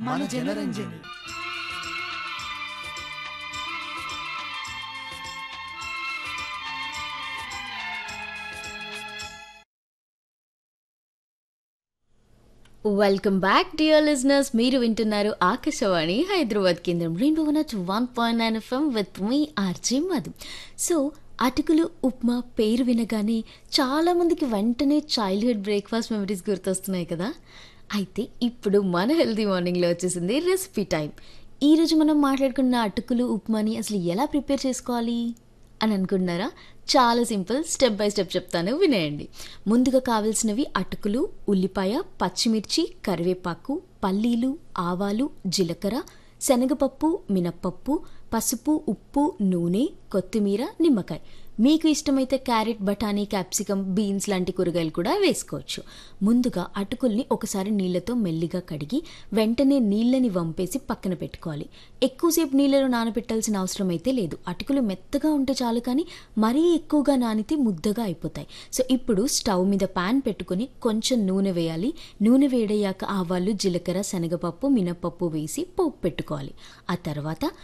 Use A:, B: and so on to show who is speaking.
A: మన Janaranjani
B: welcome back dear listeners మీరు వింటున్నారు ఆకాశవాణి హైదరాబాద్ కేంద్రం rainbow one one point nine FM with మీ ఆర్జే మధు సో అటుకులు ఉప్మా పేరు వినగానే చాలామందికి వెంటనే చైల్డ్హుడ్ బ్రేక్ఫాస్ట్ మెమరీస్ గుర్తొస్తున్నాయి కదా అయితే ఇప్పుడు మన హెల్తీ మార్నింగ్లో వచ్చేసింది రెసిపీ టైం ఈరోజు మనం మాట్లాడుకున్న అటుకులు ఉప్మాని అసలు ఎలా ప్రిపేర్ చేసుకోవాలి అని అనుకుంటున్నారా చాలా సింపుల్ స్టెప్ బై స్టెప్ చెప్తాను వినేయండి ముందుగా కావాల్సినవి అటుకులు ఉల్లిపాయ పచ్చిమిర్చి కరివేపాకు పల్లీలు ఆవాలు జీలకర్ర శనగపప్పు మినప్పప్పు పసుపు ఉప్పు నూనె కొత్తిమీర నిమ్మకాయ మీకు ఇష్టమైతే క్యారెట్ బఠానీ క్యాప్సికమ్ బీన్స్ లాంటి కూరగాయలు కూడా వేసుకోవచ్చు ముందుగా అటుకుల్ని ఒకసారి నీళ్ళతో మెల్లిగా కడిగి వెంటనే నీళ్ళని వంపేసి పక్కన పెట్టుకోవాలి ఎక్కువసేపు నీళ్ళలో నానబెట్టాల్సిన అవసరం అయితే లేదు అటుకులు మెత్తగా ఉంటే చాలు కానీ మరీ ఎక్కువగా నానితే ముద్దగా అయిపోతాయి సో ఇప్పుడు స్టవ్ మీద పాన్ పెట్టుకొని కొంచెం నూనె వేయాలి నూనె వేడయ్యాక ఆవాలు జీలకర్ర శనగపప్పు మినప్పప్పు వేసి పోపు పెట్టుకోవాలి ఆ తర్వాత